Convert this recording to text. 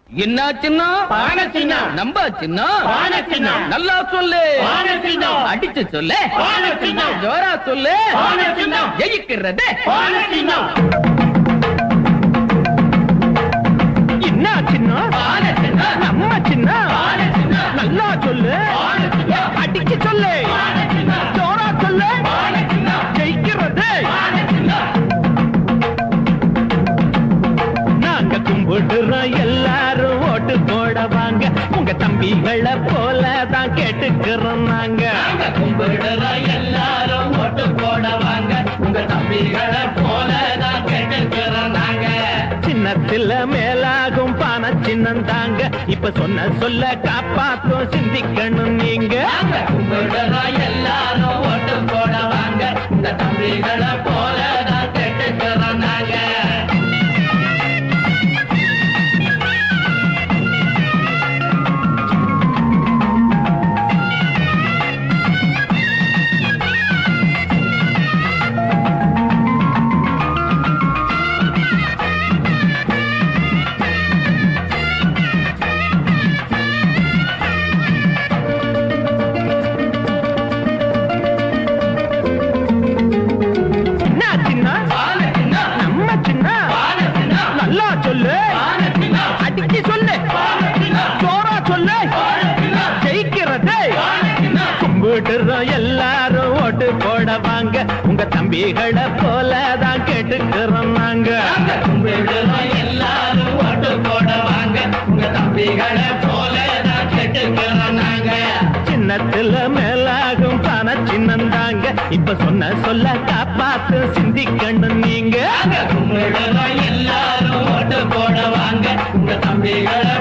என்ன சின்னம் பானை சின்னம். நம்ப சின்னம் பானை சின்னம். நல்லா சொல்லு பானை சின்னம். அடிச்சு சொல்லு பானை சின்னம். ஜோரா சொல்லு பானை சின்னம். ஜெயிக்கிறது பானை சின்னம். என்ன சின்ன பானை சின்னம். நம்ம சின்ன பானை சின்னம். நல்லா சொல்லு பானை சின்னம். அடிச்சு சொல்லு பானை சின்னம். ஜோரா சொல்லு பானை சின்னம். ஜெயிக்கிறது பானை சின்னம். நாங்க கும்பிடுறோம் எல்லாரும் ஓட்டு போட வாங்க உங்க தம்பிகளை போல தான் கேட்டுக்கிறோம் நாங்க நாங்க கும்பிடுற எல்லாரும் ஓட்டு போட வாங்க உங்க தம்பிகளை போல தான் கேட்டுக்கிறோம் நாங்க சின்னத்துல மேலாகும் பான சின்னம் தாங்க இப்ப சொன்ன சொல்ல காப்பாத்தும் சிந்திக்கணும் நீங்க நாங்க கும்பிடுற எல்லாரும் ஓட்டு போட வாங்க உங்க தம்பிகளை போல தான் கேட்டுக்கிறோம் நாங்க என்ன சின்ன பானை சின்னம். நம்ம சின்ன பானை சின்னம். நல்லா சொல்லு பானை சின்னம். அடிச்சு சொல்லு பானை சின்னம். ஜோரா சொல்லு பானை சின்னம். ஜெயிக்கிறது பானை சின்னம். கும்பிடுறோம் எல்லாரும் ஓட்டு போட வாங்க உங்க தம்பிகளை போல தான் கேட்டுக்கிறோம் நாங்க நாங்க கும்பிடுறோம் எல்லாரும் ஓட்டு போட வாங்க உங்க தம்பிகளை போல தான் கேட்டுக்கிறோம் நாங்க சின்னத்துல மேலாகும் பண சின்னந்தாங்க இப்ப சொன்ன சொல்ல காப்பாத்து சிந்திக்கணும் நீங்க நாங்க கும்பிடுறோம் எல்லாரும் ஓட்டு போட வாங்க உங்க தம்பிகளை